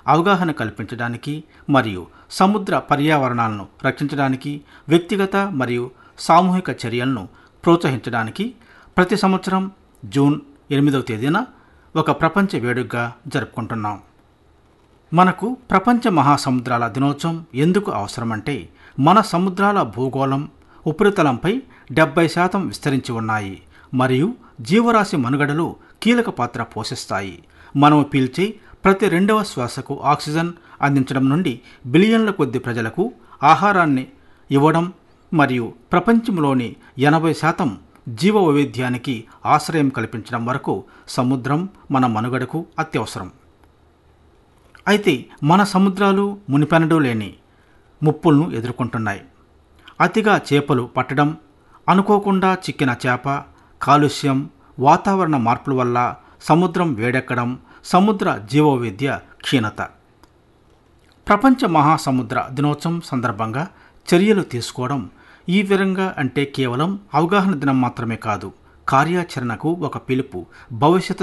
అవగాహన కల్పించడానికి మరియు సముద్ర పర్యావరణాలను రక్షించడానికి వ్యక్తిగత మరియు సామూహిక చర్యలను ప్రోత్సహించడానికి ప్రతి సంవత్సరం జూన్ ఎనిమిదవ తేదీన ఒక ప్రపంచ వేడుకగా జరుపుకుంటున్నాం మనకు ప్రపంచ మహాసముద్రాల దినోత్సవం ఎందుకు అవసరమంటే మన సముద్రాల భూగోళం ఉపరితలంపై డెబ్బై శాతం విస్తరించి ఉన్నాయి మరియు జీవరాశి మనుగడలో కీలక పాత్ర పోషిస్తాయి మనం పీల్చే ప్రతి రెండవ శ్వాసకు ఆక్సిజన్ అందించడం నుండి బిలియన్ల కొద్ది ప్రజలకు ఆహారాన్ని ఇవ్వడం మరియు ప్రపంచంలోని ఎనభై శాతం జీవ వైవిధ్యానికి ఆశ్రయం కల్పించడం వరకు సముద్రం మన మనుగడకు అత్యవసరం అయితే మన సముద్రాలు మునిపెనడూ లేని ముప్పులను ఎదుర్కొంటున్నాయి అతిగా చేపలు పట్టడం అనుకోకుండా చిక్కిన చేప కాలుష్యం వాతావరణ మార్పుల వల్ల సముద్రం వేడెక్కడం సముద్ర జీవవైవిధ్య క్షీణత ప్రపంచ మహాసముద్ర దినోత్సవం సందర్భంగా చర్యలు తీసుకోవడం ఈ విధంగా అంటే కేవలం అవగాహన దినం మాత్రమే కాదు కార్యాచరణకు ఒక పిలుపు భవిష్యత్తు